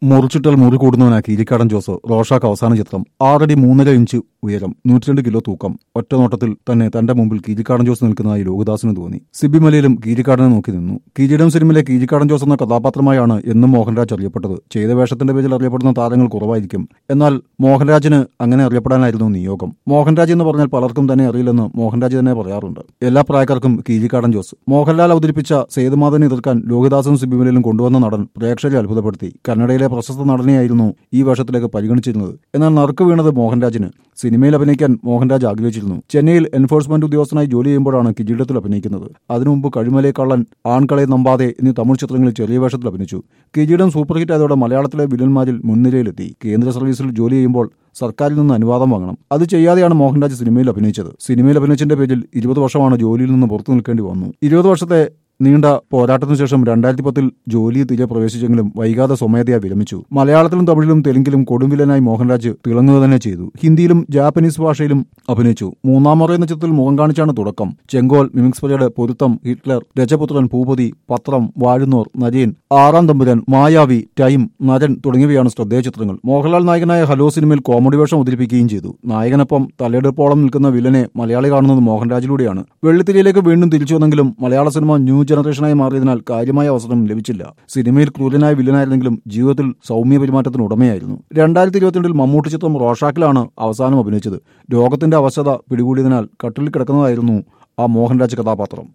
മുറിച്ചിട്ടാൽ മുറി കൂടുന്നവനാ കീരിക്കാടൻ ജോസ് റോഷാക്ക് അവസാന ചിത്രം ആറടി മൂന്നര ഇഞ്ച് ഉയരം നൂറ്റിരണ്ട് കിലോ തൂക്കം ഒറ്റ നോട്ടത്തിൽ തന്നെ തന്റെ മുമ്പിൽ കീരിക്കാടൻ ജോസ് നിൽക്കുന്നതായി ലോകദാസിന് തോന്നി സിബിമലയിലും കീരിക്കാടനെ നോക്കി നിന്നു കീരിടം സിനിമയിലെ കീരിക്കാടൻ ജോസ് എന്ന കഥാപാത്രമായാണ് എന്നും മോഹൻരാജ് അറിയപ്പെട്ടത് ചെയ്ത വേഷത്തിന്റെ പേരിൽ അറിയപ്പെടുന്ന താരങ്ങൾ കുറവായിരിക്കും എന്നാൽ മോഹൻരാജിന് അങ്ങനെ അറിയപ്പെടാനായിരുന്നു നിയോഗം മോഹൻരാജ് എന്ന് പറഞ്ഞാൽ പലർക്കും തന്നെ അറിയില്ലെന്ന് മോഹൻരാജ് തന്നെ പറയാറുണ്ട് എല്ലാ പ്രായക്കാർക്കും കീരിക്കാടൻ ജോസ് മോഹൻലാൽ അവതരിപ്പിച്ച സേതുമാധവനെ എതിർക്കാൻ ലോഹിദാസും സിബിമലയിലും കൊണ്ടുവന്ന നടൻ പ്രേക്ഷകരെ അത്ഭുതപ്പെടുത്തി കന്നഡയിലെ പ്രശസ്ത നടനെയായിരുന്നു ഈ വേഷത്തിലേക്ക് പരിഗണിച്ചിരുന്നത് എന്നാൽ നറുക്ക് വീണത് മോഹൻരാജിന് സിനിമയിൽ അഭിനയിക്കാൻ മോഹൻരാജ് ആഗ്രഹിച്ചിരുന്നു ചെന്നൈയിൽ എൻഫോഴ്സ്മെന്റ് ഉദ്യോഗസ്ഥനായി ജോലി ചെയ്യുമ്പോഴാണ് കിരീടത്തിൽ അഭിനയിക്കുന്നത് അതിനു മുമ്പ് കഴിമലേ കള്ളൻ ആൺകളെ നമ്പാതെ എന്നീ തമിഴ് ചിത്രങ്ങളിൽ ചെറിയ വേഷത്തിൽ അഭിനയിച്ചു കിരീടം സൂപ്പർ ഹിറ്റ് ആയതോടെ മലയാളത്തിലെ വില്ലന്മാരിൽ മുൻനിരയിലെത്തി കേന്ദ്ര സർവീസിൽ ജോലി ചെയ്യുമ്പോൾ സർക്കാരിൽ നിന്ന് അനുവാദം വാങ്ങണം അത് ചെയ്യാതെയാണ് മോഹൻരാജ് സിനിമയിൽ അഭിനയിച്ചത് സിനിമയിൽ അഭിനയിച്ചതിന്റെ പേരിൽ ഇരുപത് വർഷമാണ് ജോലിയിൽ നിന്ന് പുറത്തു നിൽക്കേണ്ടി വന്നു ഇരുപത് വർഷത്തെ നീണ്ട പോരാട്ടത്തിനു ശേഷം രണ്ടായിരത്തി പത്തിൽ ജോലി തിരികെ പ്രവേശിച്ചെങ്കിലും വൈകാതെ സ്വമേധയാ വിരമിച്ചു മലയാളത്തിലും തമിഴിലും തെലുങ്കിലും കൊടുമ്പിലനായി മോഹൻരാജ് തിളങ്ങുക തന്നെ ചെയ്തു ഹിന്ദിയിലും ജാപ്പനീസ് ഭാഷയിലും അഭിനയിച്ചു മൂന്നാം മുറ എന്ന ചിത്രത്തിൽ മുഖം കാണിച്ചാണ് തുടക്കം Chenkol mimics parade Poruttham Hitler Rajaputhran Bhoopathi Pathram Vazhunnor Narain ആറാം തമ്പുരാൻ മായാവി ടൈം നരൻ തുടങ്ങിയവയാണ് ശ്രദ്ധേയ ചിത്രങ്ങൾ മോഹൻലാൽ നായകനായ ഹലോ സിനിമയിൽ കോമഡി വേഷം അവതരിപ്പിക്കുകയും ചെയ്തു നായകനൊപ്പം തലയെടുപ്പോളം നിൽക്കുന്ന വില്ലനെ മലയാളി കാണുന്നത് മോഹൻരാജിലൂടെയാണ് വെള്ളിത്തിരിയിലേക്ക് വീണ്ടും തിരിച്ചു വന്നെങ്കിലും മലയാള സിനിമ ന്യൂ ജനറേഷനായി മാറിയതിനാൽ കാര്യമായ അവസരം ലഭിച്ചില്ല സിനിമയിൽ ക്രൂരനായ വില്ലനായിരുന്നെങ്കിലും ജീവിതത്തിൽ സൗമ്യ പെരുമാറ്റത്തിന് ഉടമയായിരുന്നു രണ്ടായിരത്തി ഇരുപത്തിരണ്ടിൽ മമ്മൂട്ടി ചിത്രം റോഷാക്കിലാണ് അവസാനം അഭിനയിച്ചത് രോഗത്തിന്റെ അവശത പിടികൂടിയതിനാൽ കട്ടിലിൽ കിടക്കുന്നതായിരുന്നു ആ മോഹൻരാജ് കഥാപാത്രം